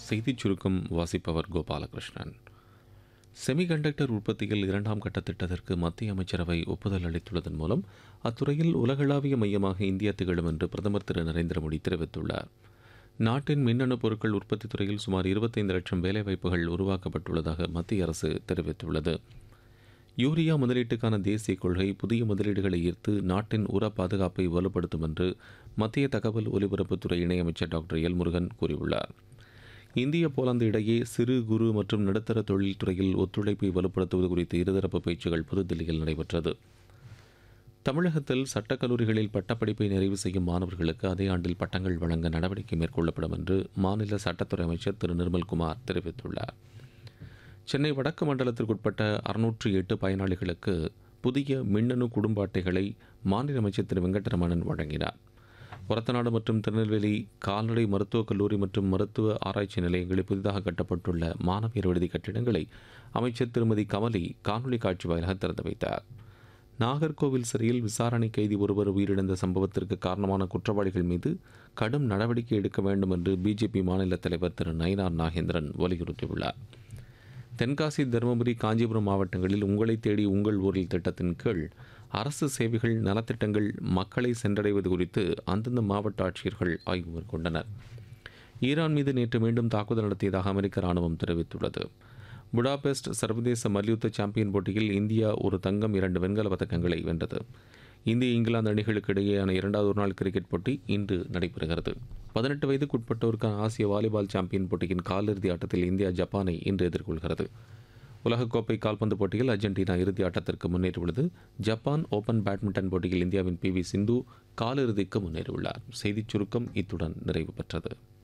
செய்திச் சுருக்கம் வாசிப்பவர் கோபாலகிருஷ்ணன் செமிகண்டக்டர் உற்பத்தியில் இரண்டாம் கட்ட திட்டத்திற்கு மத்திய அமைச்சரவை ஒப்புதல் அளித்துள்ளதன் மூலம் அத்துறையில் உலகளாவிய மையமாக இந்தியா திகழும் என்று பிரதமர் திரு நரேந்திர மோடி தெரிவித்துள்ளார் நாட்டின் மின்னணு பொருட்கள் உற்பத்தி துறையில் சுமார் இருபத்தைந்து லட்சம் வேலைவாய்ப்புகள் உருவாக்கப்பட்டுள்ளதாக மத்திய அரசு தெரிவித்துள்ளது யூரியா முதலீட்டுக்கான தேசிய கொள்கை புதிய முதலீடுகளை ஈர்த்து நாட்டின் உர பாதுகாப்பை வலுப்படுத்தும் என்று மத்திய தகவல் ஒலிபரப்புத்துறை இணையமைச்சர் டாக்டர் எல் முருகன் கூறியுள்ளார் இந்திய போலந்து இடையே சிறு குறு மற்றும் நடுத்தர தொழில்துறையில் ஒத்துழைப்பை வலுப்படுத்துவது குறித்து இருதரப்பு பேச்சுகள் புதுதில்லியில் நடைபெற்றது தமிழகத்தில் சட்டக்கல்லூரிகளில் பட்டப்படிப்பை நிறைவு செய்யும் மாணவர்களுக்கு அதே ஆண்டில் பட்டங்கள் வழங்க நடவடிக்கை மேற்கொள்ளப்படும் என்று மாநில சட்டத்துறை அமைச்சர் திரு நிர்மல்குமார் தெரிவித்துள்ளார் சென்னை வடக்கு மண்டலத்திற்குட்பட்ட அறுநூற்றி எட்டு பயனாளிகளுக்கு புதிய மின்னணு குடும்ப அட்டைகளை மாநில அமைச்சர் திரு வெங்கட்டரமணன் வழங்கினார் ஒரத்தநாடு மற்றும் திருநெல்வேலி கால்நடை மருத்துவக் கல்லூரி மற்றும் மருத்துவ ஆராய்ச்சி நிலையங்களில் புதிதாக கட்டப்பட்டுள்ள மாணவியர் விடுதி கட்டிடங்களை அமைச்சர் திருமதி கமலி காணொலி காட்சி வாயிலாக திறந்து வைத்தார் நாகர்கோவில் சிறையில் விசாரணை கைதி ஒருவர் உயிரிழந்த சம்பவத்திற்கு காரணமான குற்றவாளிகள் மீது கடும் நடவடிக்கை எடுக்க வேண்டும் என்று பிஜேபி மாநில தலைவர் திரு நயினார் நாகேந்திரன் வலியுறுத்தியுள்ளார் தென்காசி தருமபுரி காஞ்சிபுரம் மாவட்டங்களில் உங்களை தேடி உங்கள் ஊரில் திட்டத்தின் கீழ் அரசு சேவைகள் நலத்திட்டங்கள் மக்களை சென்றடைவது குறித்து அந்தந்த மாவட்ட ஆட்சியர்கள் ஆய்வு மேற்கொண்டனர் ஈரான் மீது நேற்று மீண்டும் தாக்குதல் நடத்தியதாக அமெரிக்க ராணுவம் தெரிவித்துள்ளது புடாபெஸ்ட் சர்வதேச மல்யுத்த சாம்பியன் போட்டியில் இந்தியா ஒரு தங்கம் இரண்டு வெண்கல பதக்கங்களை வென்றது இந்திய இங்கிலாந்து அணிகளுக்கு இடையேயான இரண்டாவது ஒருநாள் கிரிக்கெட் போட்டி இன்று நடைபெறுகிறது பதினெட்டு வயதுக்குட்பட்டோருக்கான ஆசிய வாலிபால் சாம்பியன் போட்டியின் காலிறுதி ஆட்டத்தில் இந்தியா ஜப்பானை இன்று எதிர்கொள்கிறது உலகக்கோப்பை கால்பந்து போட்டியில் அர்ஜென்டினா இறுதி ஆட்டத்திற்கு முன்னேறியுள்ளது ஜப்பான் ஓபன் பேட்மிண்டன் போட்டியில் இந்தியாவின் பி வி சிந்து காலிறுதிக்கு முன்னேறியுள்ளார் செய்திச் சுருக்கம் இத்துடன் நிறைவு பெற்றது